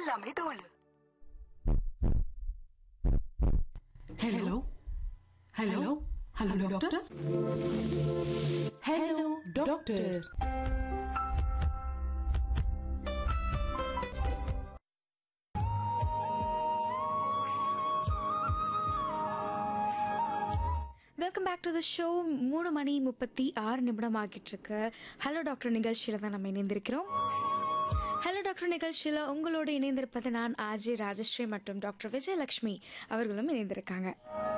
எல்லாமே தோல் hello hello hello doctor hello doctor welcome back to the show மூணு மணி முப்பத்தி ஆறு நிமிடம் ஆகிட்டு இருக்கு ஹலோ டாக்டர் நிகழ்ச்சியில் தான் நம்ம இணைந்திருக்கிறோம் ஹலோ டாக்டர் நிகழ்ச்சியில் உங்களோடு இணைந்திருப்பது நான் ஆஜி ராஜஸ்ரீ மற்றும் டாக்டர் விஜயலக்ஷ்மி அவர்களும் இணைந்திருக்காங்க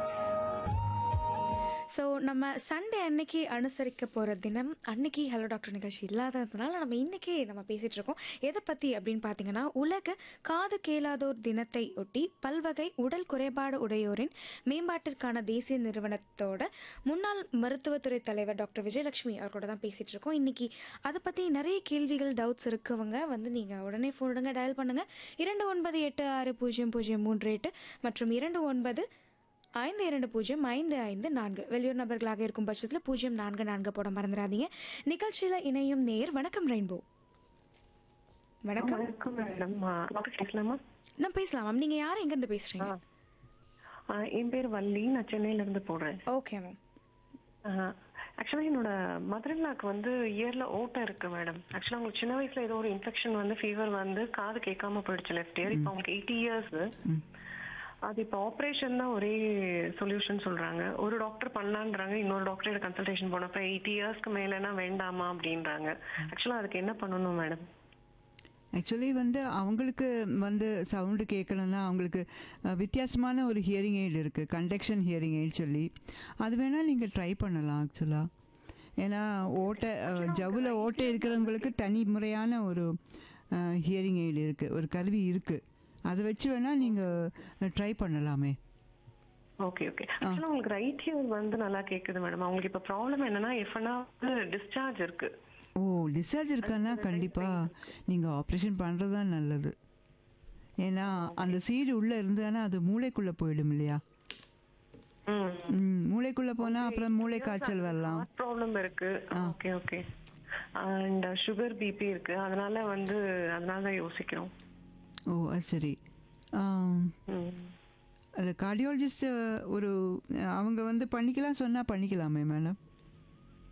ஸோ நம்ம சண்டே அன்னைக்கு அனுசரிக்க போகிற தினம் அன்னைக்கு ஹலோ டாக்டர் நிகழ்ச்சி இல்லாததுனால நம்ம இன்றைக்கி நம்ம பேசிகிட்டு இருக்கோம் எதை பற்றி அப்படின்னு பார்த்தீங்கன்னா உலக காது கேளாதோர் தினத்தை ஒட்டி பல்வகை உடல் குறைபாடு உடையோரின் மேம்பாட்டிற்கான தேசிய நிறுவனத்தோட முன்னாள் மருத்துவத்துறை தலைவர் டாக்டர் விஜயலட்சுமி அவர்களோட தான் பேசிகிட்டு இருக்கோம் இன்றைக்கி அதை பற்றி நிறைய கேள்விகள் டவுட்ஸ் இருக்கவங்க வந்து நீங்கள் உடனே ஃபோனுங்க டயல் பண்ணுங்கள் இரண்டு ஒன்பது எட்டு ஆறு பூஜ்ஜியம் பூஜ்ஜியம் மூன்று எட்டு மற்றும் இரண்டு ஒன்பது ஐந்து இரண்டு பூஜ்ஜியம் ஐந்து ஐந்து நான்கு வெளியூர் நபர்களாக இருக்கும் பட்சத்தில் பூஜ்ஜியம் நான்கு நான்கு போட மறந்துடாதீங்க நிகழ்ச்சியில் இணையும் நேர் வணக்கம் ரெயின்போ வணக்கம் வணக்கம் மேடம் டாக்டர் பேசலாமா நான் பேசலாம் மேம் நீங்கள் யார் எங்கேருந்து பேசுகிறீங்க ஆ, என் பேர் வள்ளி நான் சென்னையில இருந்து போடுறேன் ஓகே மேம் ஆக்சுவலா என்னோட மதர்லாக்கு வந்து இயர்ல ஓட்டை இருக்கு மேடம் ஆக்சுவலா அவங்களுக்கு சின்ன வயசுல ஏதோ ஒரு இன்ஃபெக்ஷன் வந்து ஃபீவர் வந்து காது கேட்காம போயிடுச்சு லெஃப்ட் இயர் இப்போ அவங்களுக்கு எயிட்டி இயர்ஸ் அது இப்போ ஆப்ரேஷன் தான் ஒரே சொல்யூஷன் சொல்றாங்க ஒரு டாக்டர் பண்ணலான்றாங்க இன்னொரு டாக்டர் கன்சல்டேஷன் போனப்ப எயிட்டி இயர்ஸ்க்கு மேலனா வேண்டாமா அப்படின்றாங்க ஆக்சுவலா அதுக்கு என்ன பண்ணணும் மேடம் ஆக்சுவலி வந்து அவங்களுக்கு வந்து சவுண்டு கேட்கணும்னா அவங்களுக்கு அஹ், வித்தியாசமான ஒரு ஹியரிங் எய்டு இருக்குது கண்டக்ஷன் ஹியரிங் எய்ட் சொல்லி அது வேணால் நீங்கள் ட்ரை பண்ணலாம் ஆக்சுவலாக ஏன்னா ஓட்டை அஹ், ஜவ்வில் ஓட்டை இருக்கிறவங்களுக்கு தனி முறையான ஒரு ஹியரிங் எய்டு இருக்குது ஒரு கருவி இருக்குது அதை வச்சு வேணால் நீங்கள் ட்ரை பண்ணலாமே ஓகே ஓகே ஆக்சுவலா உங்களுக்கு ரைட் ஹியர் வந்து நல்லா கேக்குது மேடம் அவங்களுக்கு இப்ப ப்ராப்ளம் என்னன்னா எஃப்னா வந்து டிஸ்சார்ஜ் இருக்கு ஓ டிஸ்சார்ஜ் இருக்கான்னா கண்டிப்பாக நீங்கள் ஆப்ரேஷன் பண்ணுறது தான் நல்லது ஏன்னா அந்த சீடு உள்ளே இருந்ததுன்னா அது மூளைக்குள்ளே போயிடும் இல்லையா ம் ம் மூளைக்குள்ளே போனால் அப்புறம் மூளை காய்ச்சல் வரலாம் ஹார்ட் ப்ராப்ளம் இருக்கு okay okay and sugar BP இருக்கு அதனால வந்து அதனால தான் யோசிக்கிறோம் ஓ அது சரி ஆம், ம் அது கார்டியாலஜிஸ்ட் ஒரு அவங்க வந்து பண்ணிக்கலாம் சொன்னால் பண்ணிக்கலாமே மேடம்